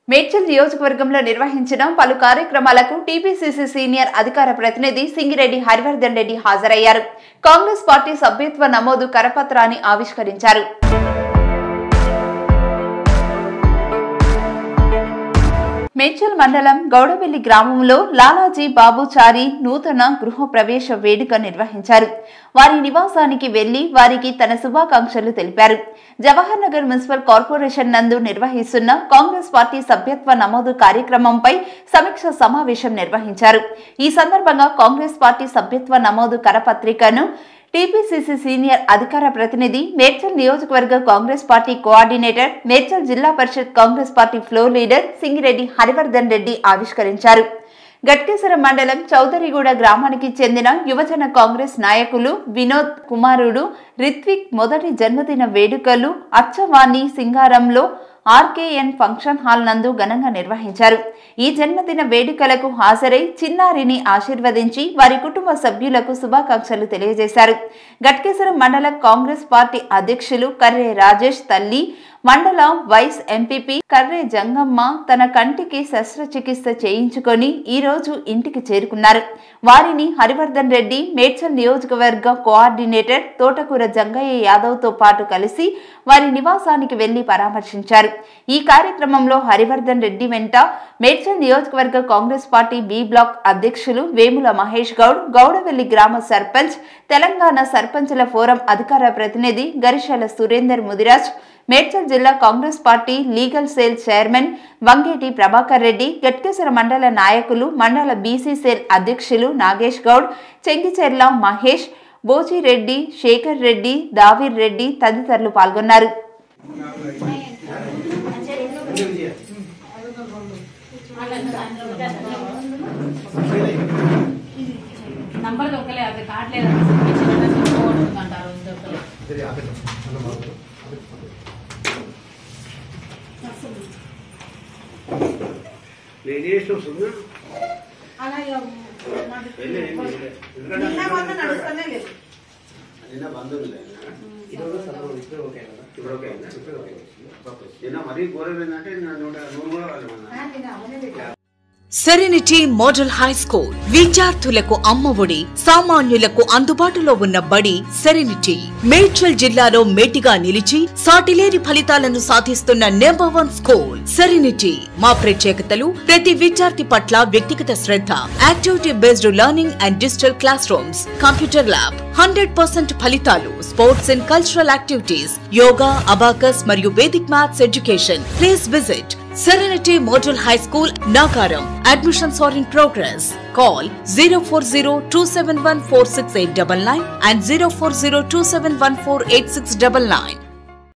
మేడ్చల్ నియోజకవర్గంలో నిర్వహించిన పలు కార్యక్రమాలకు టీపీసీసీ సీనియర్ అధికార ప్రతినిధి సింగిరెడ్డి హరివర్ధన్ రెడ్డి హాజరయ్యారు కాంగ్రెస్ పార్టీ సభ్యత్వ నమోదు కరపత్రాన్ని ఆవిష్కరించారు మేడ్చల్ మండలం గౌడవెల్లి గ్రామంలో లాలాజీ బాబుచారి నూతన గృహ ప్రవేశ వేడుక నిర్వహించారు వారి నివాసానికి వెళ్లి వారికి తన శుభాకాంక్షలు తెలిపారు జవహర్ నగర్ మున్సిపల్ కార్పొరేషన్ నందు నిర్వహిస్తున్న కాంగ్రెస్ పార్టీ సభ్యత్వ నమోదు కార్యక్రమంపై సమీక్ష సమావేశం నిర్వహించారు ఈ సందర్భంగా కాంగ్రెస్ పార్టీ సభ్యత్వ నమోదు కరపత్రికను టీపీసీసీ సీనియర్ అధికార ప్రతినిధి మేడ్చల్ నియోజకవర్గ కాంగ్రెస్ పార్టీ కోఆర్డినేటర్ మేడ్చల్ జిల్లా పరిషత్ Congress party floor leader Singireddy Harivardhan Reddy ఆవిష్కరించారు గట్కేశ్వర మండలం చౌదరిగూడ గ్రామానికి చెందిన యువజన కాంగ్రెస్ నాయకులు వినోద్ కుమారుడు రిత్విక్ మొదటి జన్మదిన వేడుకలు అచ్చవాణి సింగారంలో ఆర్కేఎన్ ఫంక్షన్ హాల్ నందు ఘనంగా నిర్వహించారు ఈ జన్మదిన వేడుకలకు హాజరై చిన్నారిని ఆశీర్వదించి వారి కుటుంబ సభ్యులకు శుభాకాంక్షలు తెలియజేశారు గట్కేశ్వర మండల కాంగ్రెస్ పార్టీ అధ్యక్షులు కర్రే రాజేష్ తల్లి మండల వైస్ ఎంపీపీ కర్రే జంగమ్మ తన కంటికి శస్త్రచికిత్స చేయించుకొని ఈ రోజు ఇంటికి చేరుకున్నారు వారిని హరివర్ధన్ రెడ్డి మేడ్చల్ నియోజకవర్గ కోఆర్డినేటర్ తోటకూర జంగయ్య యాదవ్ తో పాటు కలిసి వారి నివాసానికి వెళ్లి పరామర్శించారు ఈ కార్యక్రమంలో హరివర్ధన్ రెడ్డి వెంట మేడ్చల్ నియోజకవర్గ కాంగ్రెస్ పార్టీ బి బ్లాక్ అధ్యక్షులు వేముల మహేష్ గౌడ్ గౌడవెల్లి గ్రామ సర్పంచ్ తెలంగాణ సర్పంచుల ఫోరం అధికార ప్రతినిధి గరిశాల సురేందర్ ముదిరాజ్ మేడ్చల్ జిల్లా Congress party legal cell chairman Vangeti Prabhakar Reddy Ghatkeshwar మండల నాయకులు మండల బీసీ సెల్ అధ్యక్షులు నాగేష్ గౌడ్ చెంగిచెర్ల మహేష్ బోచిరెడ్డి శేఖర్ రెడ్డి దావీర్ రెడ్డి తదితరులు పాల్గొన్నారు నంబర్ దొక్కలే అది కావట్లేదు అంటారు దొక్కలే లేడీస్ వస్తుందా వెళ్ళి, వెళ్ళి, వెళ్ళి. ఎందుకంటే నిన్న బంధువులు ఇప్పుడు ఓకే అయిందా? నిన్న మరీ ఘోరం ఏంటంటే నిన్న నూట నూరు కూడా రాలేమన్నా సెరెనిటీ మోడల్ హై స్కూల్ విద్యార్థులకు అమ్మఒడి సామాన్యులకు అందుబాటులో ఉన్న బడి సెరెనిటీ మేడ్చల్ జిల్లాలో మేటిగా నిలిచి సాటిలేని ఫలితాలను సాధిస్తున్న నెంబర్ వన్ స్కూల్ సెరెనిటీ మా ప్రత్యేకతలు ప్రతి విద్యార్థి పట్ల వ్యక్తిగత శ్రద్ధ activity based learning and digital classrooms computer lab hundred percent ఫలితాలు sports and cultural activities yoga abacus మరియు Vedic maths education please visit Serenity Model High School, Nagaram. Admissions are in progress. Call 040 and 040